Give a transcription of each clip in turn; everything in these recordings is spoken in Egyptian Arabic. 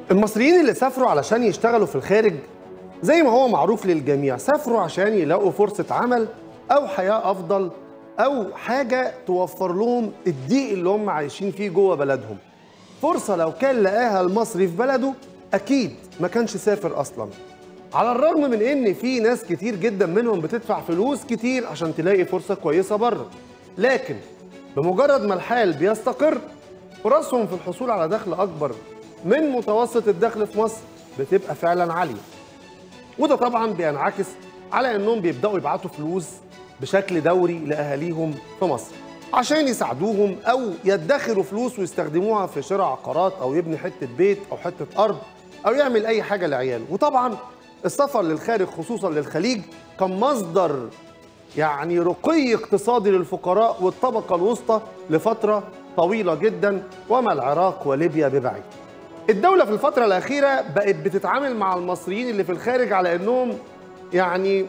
المصريين اللي سافروا علشان يشتغلوا في الخارج زي ما هو معروف للجميع سافروا عشان يلاقوا فرصة عمل أو حياة أفضل أو حاجة توفر لهم الضيق اللي هم عايشين فيه جوه بلدهم فرصة لو كان لقاها المصري في بلده أكيد ما كانش سافر أصلا على الرغم من إن في ناس كتير جدا منهم بتدفع فلوس كتير عشان تلاقي فرصة كويسة بره لكن بمجرد ما الحال بيستقر فرصهم في الحصول على دخل أكبر من متوسط الدخل في مصر بتبقى فعلا عالية وده طبعا بينعكس على انهم بيبداوا يبعتوا فلوس بشكل دوري لاهاليهم في مصر عشان يساعدوهم او يدخروا فلوس ويستخدموها في شراء عقارات او يبني حته بيت او حته ارض او يعمل اي حاجه لعياله وطبعا السفر للخارج خصوصا للخليج كان مصدر يعني رقي اقتصادي للفقراء والطبقه الوسطى لفتره طويله جدا وما العراق وليبيا ببعيد الدولة في الفترة الأخيرة بقت بتتعامل مع المصريين اللي في الخارج على أنهم يعني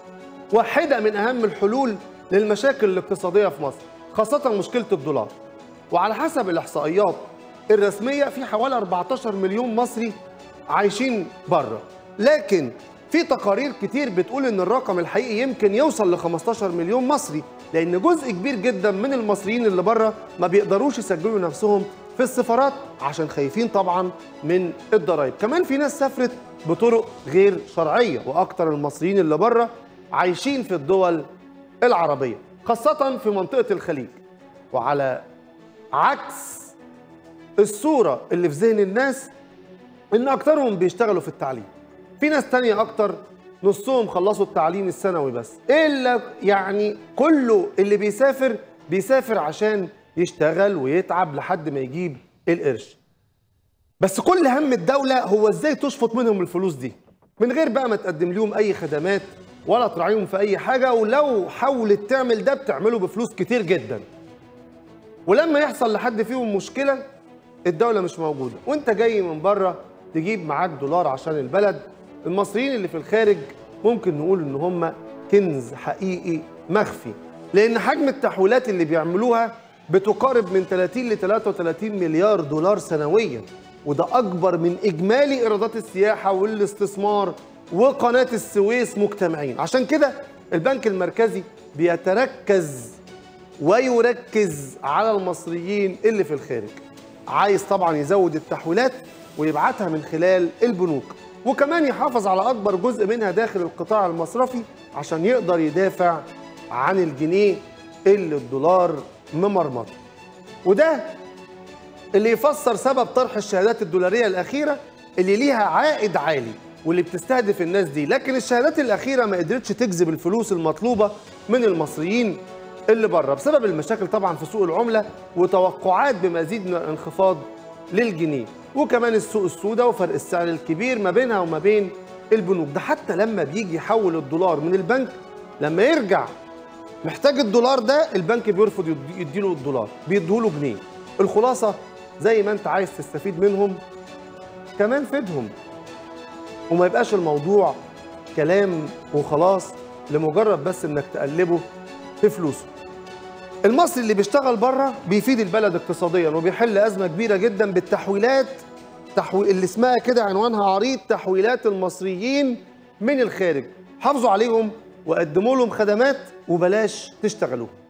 واحدة من أهم الحلول للمشاكل الاقتصادية في مصر خاصة مشكلة الدولار وعلى حسب الإحصائيات الرسمية في حوالي 14 مليون مصري عايشين بره لكن في تقارير كتير بتقول ان الرقم الحقيقي يمكن يوصل ل 15 مليون مصري لان جزء كبير جدا من المصريين اللي بره ما بيقدروش يسجلوا نفسهم في السفارات عشان خايفين طبعا من الضرايب كمان في ناس سافرت بطرق غير شرعيه واكتر المصريين اللي بره عايشين في الدول العربيه خاصه في منطقه الخليج وعلى عكس الصوره اللي في ذهن الناس ان اكترهم بيشتغلوا في التعليم في ناس تانية اكتر نصهم خلصوا التعليم الثانوي بس الا يعني كله اللي بيسافر بيسافر عشان يشتغل ويتعب لحد ما يجيب القرش بس كل هم الدولة هو ازاي تشفط منهم الفلوس دي من غير بقى ما تقدم لهم اي خدمات ولا تراعيهم في اي حاجة ولو حاولت تعمل ده بتعمله بفلوس كتير جدا ولما يحصل لحد فيهم مشكلة الدولة مش موجودة وانت جاي من بره تجيب معاك دولار عشان البلد المصريين اللي في الخارج ممكن نقول ان هم كنز حقيقي مخفي لان حجم التحويلات اللي بيعملوها بتقارب من 30 ل 33 مليار دولار سنويا وده اكبر من اجمالي ايرادات السياحه والاستثمار وقناه السويس مجتمعين عشان كده البنك المركزي بيتركز ويركز على المصريين اللي في الخارج عايز طبعا يزود التحويلات ويبعتها من خلال البنوك وكمان يحافظ على اكبر جزء منها داخل القطاع المصرفي عشان يقدر يدافع عن الجنيه اللي الدولار ممرمط وده اللي يفسر سبب طرح الشهادات الدولاريه الاخيره اللي ليها عائد عالي واللي بتستهدف الناس دي لكن الشهادات الاخيره ما قدرتش تجذب الفلوس المطلوبه من المصريين اللي بره بسبب المشاكل طبعا في سوق العمله وتوقعات بمزيد من الانخفاض للجنيه وكمان السوق السوداء وفرق السعر الكبير ما بينها وما بين البنوك ده حتى لما بيجي يحول الدولار من البنك لما يرجع محتاج الدولار ده البنك بيرفض يدي- يديله الدولار بيديهوله جنيه الخلاصه زي ما انت عايز تستفيد منهم كمان فيدهم وما يبقاش الموضوع كلام وخلاص لمجرد بس انك تقلبه في فلوسه المصري اللي بيشتغل بره بيفيد البلد اقتصاديا وبيحل ازمه كبيره جدا بالتحويلات تحوي... اللي اسمها كده عنوانها عريض تحويلات المصريين من الخارج حافظوا عليهم وقدموا لهم خدمات وبلاش تشتغلوا